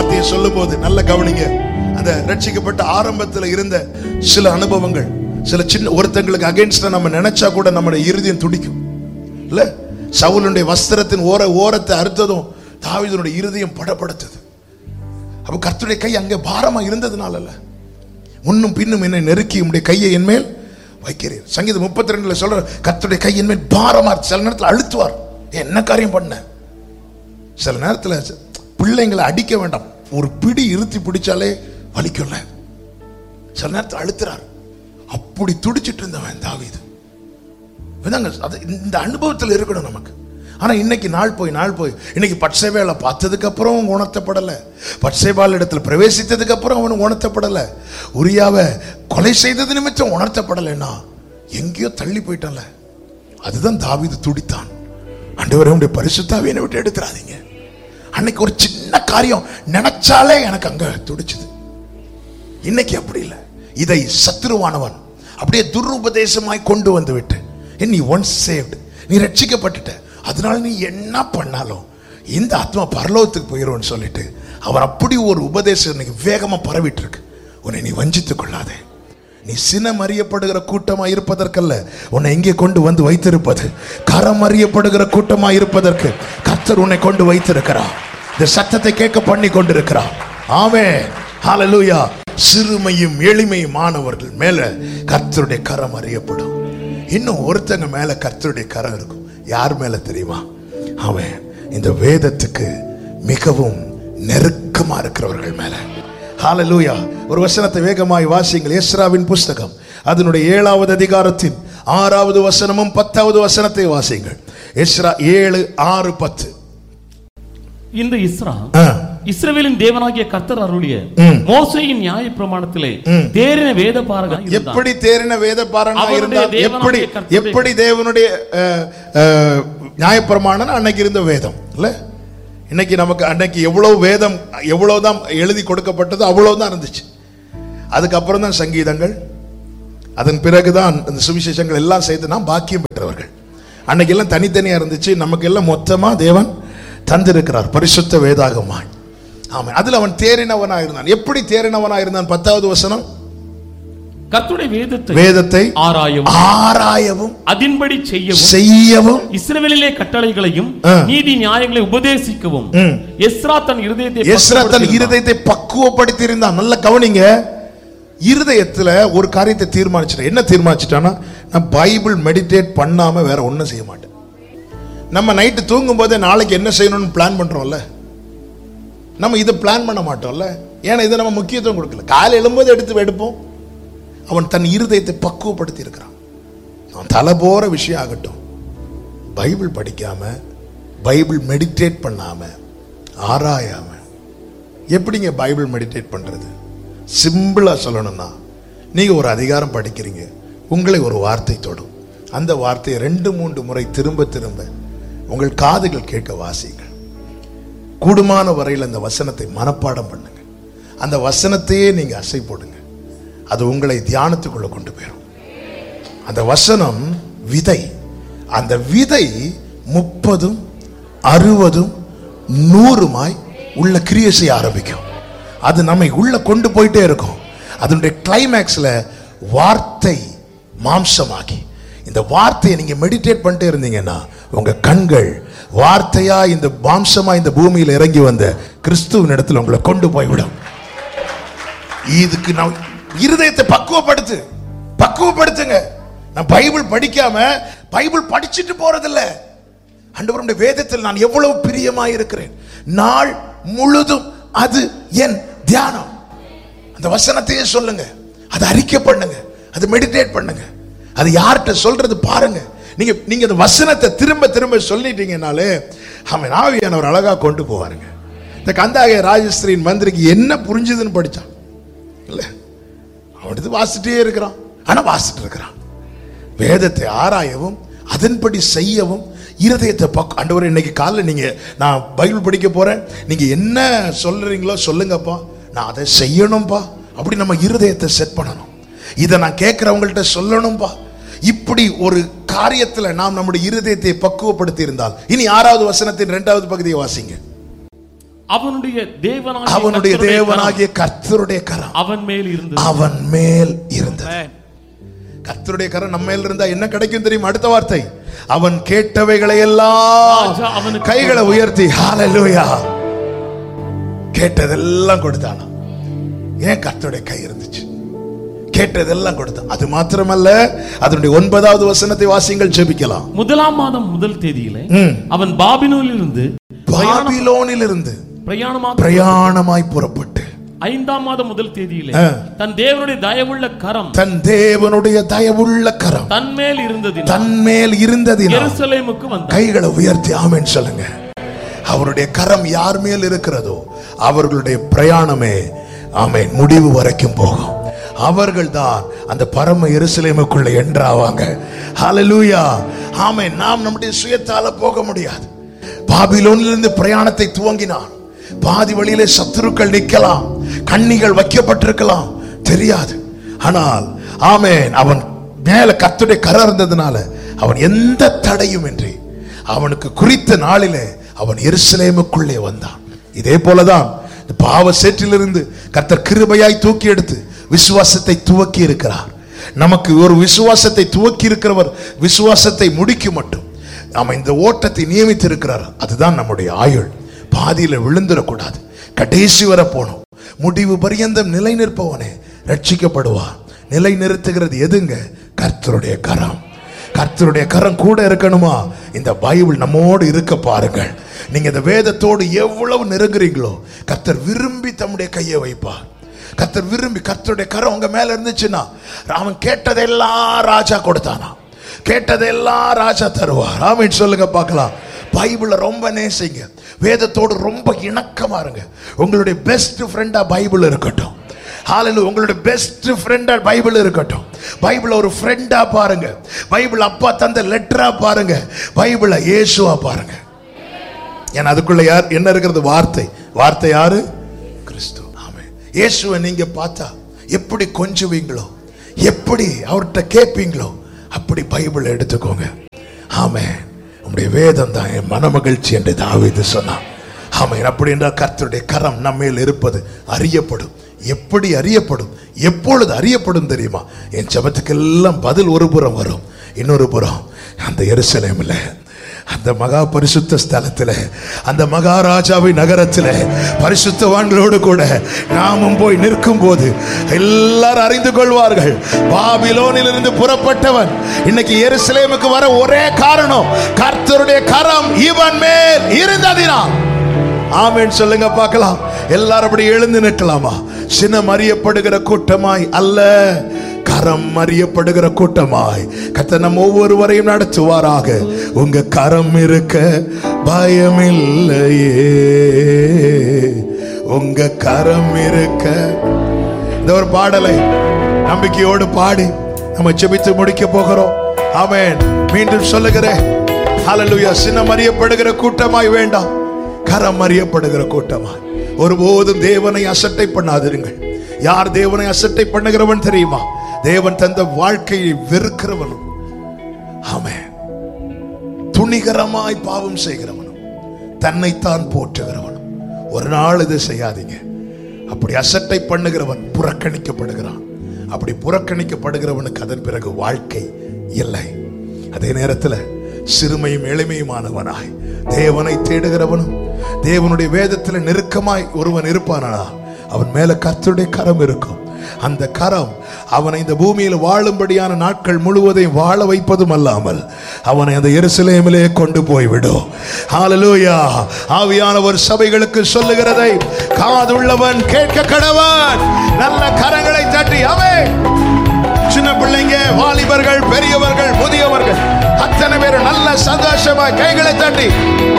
வார்த்தையை சொல்லும் போது நல்ல கவனிங்க அந்த ரட்சிக்கப்பட்ட ஆரம்பத்துல இருந்த சில அனுபவங்கள் சில சின்ன ஒருத்தங்களுக்கு அகைன்ஸ்டா நம்ம நினைச்சா கூட நம்முடைய இருதயம் துடிக்கும் இல்ல சவுலுடைய வஸ்திரத்தின் ஓர ஓரத்தை அறுத்ததும் தாவீதுனுடைய இருதயம் படப்படுத்தது அப்ப கர்த்தருடைய கை அங்கே பாரமா இருந்ததுனால அல்ல முன்னும் பின்னும் என்னை நெருக்கி உம்முடைய கையை என் மேல் வைக்கிறீர் சங்கீதம் முப்பத்தி ரெண்டுல சொல்ற கர்த்தருடைய கை என் மேல் பாரமா இருக்கு. சில நேரத்தில் அழுத்துவார் என்ன காரியம் பண்ண சில நேரத்தில் பிள்ளைங்களை அடிக்க வேண்டாம் ஒரு பிடி இருத்தி பிடிச்சாலே வலிக்கும்ல சில நேரத்தில் அழுத்துறார் அப்படி துடிச்சிட்டு இருந்தவன் தாவீது இதாங்க, அது இந்த அனுபவத்தில் இருக்கணும் நமக்கு ஆனா இன்னைக்கு நாள் போய் நாள் போய் இன்னைக்கு பட்சேவேலை பார்த்ததுக்கு அப்புறம் அவன் உணர்த்தப்படல பட்சேபால் இடத்துல பிரவேசித்ததுக்கு அப்புறம் அவன் உணர்த்தப்படல உரியாவை கொலை செய்தது நிமித்தம் உணர்த்தப்படலைன்னா எங்கேயோ தள்ளி போயிட்டான்ல அதுதான் தாவீது துடித்தான் ஆண்டவரே உடைய பரிசுத்தாவே என்னை விட்டு எடுத்துறாதீங்க அன்னைக்கு ஒரு சின்ன காரியம் நினைச்சாலே எனக்கு அங்க துடிச்சுது இன்னைக்கு அப்படி இல்லை இதை சத்துருவானவன் அப்படியே துருபதேசமாய் கொண்டு வந்து விட்டு நீ ஒன்ஸ் சேவ்டு நீ ரட்சிக்கப்பட்டுட்ட அதனால நீ என்ன பண்ணாலும் இந்த ஆத்மா பரலோகத்துக்கு போயிடும்னு சொல்லிட்டு அவர் அப்படி ஒரு உபதேசம் இன்னைக்கு வேகமா பரவிட்டு இருக்கு உன்னை நீ வஞ்சித்துக் கொள்ளாதே நீ சினம் அறியப்படுகிற கூட்டமா இருப்பதற்கல்ல உன்னை எங்கே கொண்டு வந்து வைத்திருப்பது கரம் அறியப்படுகிற கூட்டமா இருப்பதற்கு கர்த்தர் உன்னை கொண்டு வைத்திருக்கிறார் இந்த சத்தத்தை கேட்க பண்ணி கொண்டிருக்கிறார் ஆமே ஹalleluya சிறுமையும் எளிமையும் மாணவர்கள் மேல கர்த்தருடைய கரம் அறியப்படும் இன்னும் ஒருத்தங்க மேல கர்த்தருடைய கரம் இருக்கும் யார் மேல தெரியுமா அவன் இந்த வேதத்துக்கு மிகவும் நெருக்கமா இருக்கிறவர்கள் மேல ஹalleluya ஒரு வசனத்தை வேகமாய் வாசிங்கள் எஸ்ராவின் புஸ்தகம் அதனுடைய ஏழாவது அதிகாரத்தின் ஆறாவது வசனமும் பத்தாவது வசனத்தை வாசிங்கள் எஸ்ரா ஏழு ஆறு பத்து இந்த இஸ்ரா ஆ, இஸ்ரவேலின் தேவனாகிய கர்த்தர் அருளிய ம். மோசையின் நியாய பிரமாணத்திலே ம். தேறின வேத பாரகன் இருந்தான். எப்படி தேறின வேத பாரனா அவருடைய இருந்தால் தேவனாகிய எப்படி கர்த்தருடைய- எப்படி தேவனுடைய அஹ், அஹ், நியாயப்பிரமாணம் அன்னைக்கு இருந்த வேதம் இல்ல இன்னைக்கு நமக்கு அன்னைக்கு எவ்வளவு வேதம் எவ்வளவுதான் எழுதி கொடுக்கப்பட்டதோ அவ்வளவுதான் இருந்துச்சு அதுக்கப்புறம் தான் சங்கீதங்கள் அதன் பிறகுதான் இந்த சுவிசேஷங்கள் எல்லாம் செய்து நாம் பாக்கியம் பெற்றவர்கள் அன்னைக்கு எல்லாம் தனித்தனியா இருந்துச்சு நமக்கு எல்லாம் மொத்தமா தேவன் தந்திருக்கிறார் பரிசுத்த வேதாகமாய் ஆமா அதுல அவன் தேறினவனா இருந்தான் எப்படி தேறினவனா இருந்தான் பத்தாவது வசனம் கர்த்தருடைய வேதத்தை வேதத்தை ஆராயும் ஆராயவும் அதின்படி செய்யவும் செய்யவும் இஸ்ரவேலிலே கட்டளைகளையும் ஆ. நீதி நியாயங்களை உபதேசிக்கவும் ம். எஸ்ரா தன் இருதயத்தை எஸ்ரா தன் பக்குவப்படுத்தியிருந்தான். இருதயத்தை பக்குவப்படுத்தி இருந்தான் நல்ல கவனிங்க இருதயத்துல ஒரு காரியத்தை தீர்மானிச்சிட்டேன் என்ன தீர்மானிச்சிட்டான்னா நான் பைபிள் மெடிடேட் பண்ணாம வேற ஒண்ணும் செய்ய மாட்டேன் நம்ம நைட்டு தூங்கும் போதே நாளைக்கு என்ன செய்யணும்னு பிளான் பண்றோம்ல நம்ம இதை பிளான் பண்ண மாட்டோம்ல ஏன்னா இதை நம்ம முக்கியத்துவம் கொடுக்கல காலை எழும்போது எடுத்து எடுப்போம் அவன் தன் இருதயத்தை பக்குவப்படுத்தி இருக்கிறான் அவன் தலை போற விஷயம் ஆகட்டும் பைபிள் படிக்காம பைபிள் மெடிடேட் பண்ணாம ஆராயாம எப்படிங்க பைபிள் மெடிடேட் பண்றது சிம்பிளா சொல்லணும்னா நீங்க ஒரு அதிகாரம் படிக்கிறீங்க உங்களை ஒரு வார்த்தை தொடும் அந்த வார்த்தையை ரெண்டு மூன்று முறை திரும்ப திரும்ப உங்கள் காதுகள் கேட்க வாசியுங்கள் கூடுமான வரையில் அந்த வசனத்தை மனப்பாடம் பண்ணுங்க அந்த வசனத்தையே நீங்க அசை போடுங்க அது உங்களை தியானத்துக்குள்ள கொண்டு போயிடும் அந்த வசனம் விதை அந்த விதை முப்பதும் அறுபதும் நூறுமாய் உள்ள கிரியை செய்ய ஆரம்பிக்கும் அது நம்மை உள்ள கொண்டு போயிட்டே இருக்கும் அதனுடைய கிளைமேக்ஸ்ல வார்த்தை மாம்சமாகி இந்த வார்த்தையை நீங்க மெடிடேட் பண்ணிட்டே இருந்தீங்கன்னா உங்க கண்கள் வார்த்தையா இந்த மாம்சமா இந்த பூமியில இறங்கி வந்த கிறிஸ்துவின் இடத்துல உங்களை கொண்டு போய்விடும் இதுக்கு நான் இருதயத்தை பக்குவப்படுத்து பக்குவப்படுத்துங்க நான் பைபிள் படிக்காம பைபிள் படிச்சுட்டு போறதில்ல ஆண்டவருடைய வேதத்தில் நான் எவ்வளவு பிரியமாய் இருக்கிறேன் நாள் முழுதும் அது என் தியானம் அந்த வசனத்தையே சொல்லுங்க அதை அறிக்கை பண்ணுங்க அதை மெடிடேட் பண்ணுங்க அது யார்கிட்ட சொல்றது பாருங்க நீங்க நீங்க அந்த வசனத்தை திரும்ப திரும்ப சொல்லிட்டீங்கனாலே அவன் ஆவியானவர் அழகா கொண்டு போவாருங்க இந்த கந்தாய ராஜஸ்ரீன் மந்திரிக்கு என்ன புரிஞ்சுதுன்னு படிச்சான் இல்ல அவன் எடுத்து வாசிட்டே இருக்கிறான் ஆனா வாசிட்டு இருக்கிறான் வேதத்தை ஆராயவும் அதன்படி செய்யவும் இருதயத்தை பக் ஆண்டவர் இன்னைக்கு காலைல நீங்க நான் பைபிள் படிக்க போறேன் நீங்க என்ன சொல்றீங்களோ சொல்லுங்கப்பா நான் அதை செய்யணும்பா அப்படி நம்ம இருதயத்தை செட் பண்ணணும் இதை நான் கேட்கிறவங்கள்ட்ட சொல்லணும்பா இப்படி ஒரு காரியத்துல நாம் நம்முடைய இருதயத்தை பக்குவப்படுத்தி இருந்தால் இனி ஆறாவது வசனத்தின் இரண்டாவது பகுதியை வாசிங்க அவனுடைய தேவனாகிய அவனுடைய கர்த்தருடைய கரம் தேவனாகிய கர்த்தருடைய கரம் அவன் மேல் இருந்தது அவன் மேல் இருந்தது கர்த்தருடைய கரம் நம்ம மேல் இருந்தா என்ன கிடைக்கும் தெரியும் அடுத்த வார்த்தை அவன் கேட்டவைகளை எல்லாம் ராஜா அவனுக்கு கைகளை உயர்த்தி ஹalleluya கேட்டதெல்லாம் கொடுத்தானா ஏன் கர்த்தருடைய கை இருந்துச்சு கேட்டதெல்லாம் கொடுத்தான் அது மாத்திரமல்ல அதனுடைய ஒன்பதாவது வசனத்தை வாசிங்கள் ஜெபிக்கலாம் முதலாம் மாதம் முதல் தேதியிலே ம். அவன் பாபிலோனிலிருந்து பாபிலோனில் இருந்து பிரயாணமாக பிரயாணமாய் புறப்பட்டு ஐந்தாம் மாதம் முதல் தேதியிலே ஆ. தன் தேவனுடைய தயவுள்ள கரம் தன் தேவனுடைய தயவுள்ள கரம் தன் மேல் இருந்ததினால் தன் மேல் இருந்ததினால் எருசலேமுக்கு வந்தான் கைகளை உயர்த்தி ஆமென் சொல்லுங்க அவருடைய கரம் யார் மேல் இருக்கிறதோ அவர்களுடைய பிரயாணமே ஆமென் முடிவு வரைக்கும் போகும் அவர்கள் தான் அந்த பரம எருசலேமுக்குள்ள என்றாவாங்க ஹalleluya ஆமென் நாம் நம்முடைய சுயத்தால போக முடியாது பாபிலோனிலிருந்து பிரயாணத்தை துவங்கினான் பாதி வழியிலே சத்துருக்கள் நிக்கலாம் கண்ணிகள் வைக்கப்பட்டிருக்கலாம் தெரியாது ஆனால் ஆமென் அவன் மேல கர்த்தருடைய கரம் இருந்ததுனால அவன் எந்த தடையும் இன்றி அவனுக்கு குறித்த நாளிலே அவன் எருசலேமுக்குள்ளே வந்தான் இதே போலதான் இந்த பாவ சேற்றிலிருந்து கர்த்தர் கிருபையாய் தூக்கி எடுத்து விசுவாசத்தை துவக்கி இருக்கிறார் நமக்கு ஒரு விசுவாசத்தை துவக்கி இருக்கிறவர் விசுவாசத்தை முடிக்கும் மட்டும் நாம இந்த ஓட்டத்தை நியமித்து இருக்கிறார் அதுதான் நம்முடைய ஆயுள் பாதியில விழுந்துடக்கூடாது கடைசி வர போனோம் முடிவு பரியந்தம் நிலை நிற்பவனே ரட்சிக்கப்படுவான் நிலை நிறுத்துகிறது எதுங்க கர்த்தருடைய கரம் கர்த்தருடைய கரம் கூட இருக்கணுமா இந்த பைபிள் நம்மோடு இருக்க பாருங்கள் நீங்க இந்த வேதத்தோடு எவ்வளவு நெருங்குறீங்களோ கர்த்தர் விரும்பி தம்முடைய கையை வைப்பார் கர்த்தர் விரும்பி கர்த்தருடைய கரம் உங்க மேல இருந்துச்சுன்னா அவன் கேட்டதெல்லாம் ராஜா கொடுத்தானா கேட்டதெல்லாம் ராஜா தருவார் ஆமீன் சொல்லுங்க பார்க்கலாம் பைபிளை ரொம்ப நேசிங்க வேதத்தோடு ரொம்ப இணக்கமா இருங்க உங்களுடைய பெஸ்ட் ஃப்ரெண்டா பைபிள் இருக்கட்டும் ஹalleluya உங்களுடைய பெஸ்ட் ஃப்ரெண்டா பைபிள் இருக்கட்டும் பைபிள ஒரு ஃப்ரெண்டா பாருங்க பைபிள் அப்பா தந்த லெட்டரா பாருங்க பைபிளை இயேசுவா பாருங்க ஏன்னா அதுக்குள்ள யார் என்ன இருக்கிறது வார்த்தை வார்த்தை யாரு கிறிஸ்து ஆமென் இயேசுவை நீங்க பார்த்தா எப்படி கொஞ்சுவீங்களோ எப்படி அவர்கிட்ட கேட்பீங்களோ அப்படி பைபிளை எடுத்துக்கோங்க ஆமென் உம்முடைய வேதம் தான் என் மனமகிழ்ச்சி என்று தாவீது சொன்னான் ஆமென் அப்படி என்றால் கர்த்தருடைய கரம் நம்மேல் இருப்பது அறியப்படும் எப்படி அறியப்படும் எப்பொழுது அறியப்படும் தெரியுமா என் ஜெபத்துக்கெல்லாம் பதில் ஒரு புறம் வரும் இன்னொரு புறம் அந்த எருசலேமில் அந்த மகா பரிசுத்த ஸ்தலத்தில் அந்த மகாராஜாவை நகரத்தில் பரிசுத்தவான்களோடு கூட நாமும் போய் நிற்கும் போது எல்லாரும் அறிந்து கொள்வார்கள் பாபிலோனிலிருந்து புறப்பட்டவன் இன்னைக்கு எருசலேமுக்கு வர ஒரே காரணம் கர்த்தருடைய கரம் இவன் மேல் இருந்ததினால் ஆமென் சொல்லுங்க பார்க்கலாம் எல்லாரும் அப்படி எழுந்து நிற்கலாமா சினம் அறியப்படுகிற கூட்டமாய் அல்ல கரம் அறியப்படுகிற கூட்டமாய் கத்த நம்ம ஒவ்வொருவரையும் நடத்துவாராக உங்க கரம் இருக்க பயமில்லையே உங்க கரம் இருக்க இந்த ஒரு பாடலை நம்பிக்கையோடு பாடி நம்ம ஜெபித்து முடிக்க போகிறோம் ஆமென் மீண்டும் சொல்லுகிறேன் ஹalleluya சினம் அறியப்படுகிற கூட்டமாய் வேண்டாம் கரம் அறியப்படுகிற கூட்டமாய் ஒருபோதும் தேவனை அசட்டை பண்ணாதிருங்கள் யார் தேவனை அசட்டை பண்ணுகிறவன் தெரியுமா தேவன் தந்த வாழ்க்கையை வெறுக்கிறவனும் ஆமென் துணிகரமாய் பாவம் செய்கிறவனும் தன்னைத்தான் போற்றுகிறவனும் ஒரு நாள் இது செய்யாதீங்க அப்படி அசட்டை பண்ணுகிறவன் புறக்கணிக்கப்படுகிறான் அப்படி புறக்கணிக்கப்படுகிறவனுக்கு அதன் பிறகு வாழ்க்கை இல்லை அதே நேரத்தில் சிறுமையும் எளிமையுமானவனாய் தேவனை தேடுகிறவனும் தேவனுடைய வேதத்தில் நெருக்கமாய் ஒருவன் இருப்பானா அவன் மேல கர்த்தருடைய கரம் இருக்கும் அந்த கரம் அவனை இந்த பூமியில் வாழும்படியான நாட்கள் முழுவதையும் வாழ வைப்பதும் அல்லாமல் அவனை அந்த எருசலேமிலே கொண்டு போய்விடும் ஹalleluya ஆவியானவர் சபைகளுக்கு சொல்லுகிறதை காதுள்ளவன் கேட்க கடவன் நல்ல கரங்களை தட்டி அவே சின்ன பிள்ளைங்க வாலிபர்கள் பெரியவர்கள் முதியவர்கள் அத்தனை பேரும் நல்ல சந்தோஷமா கைகளை தட்டி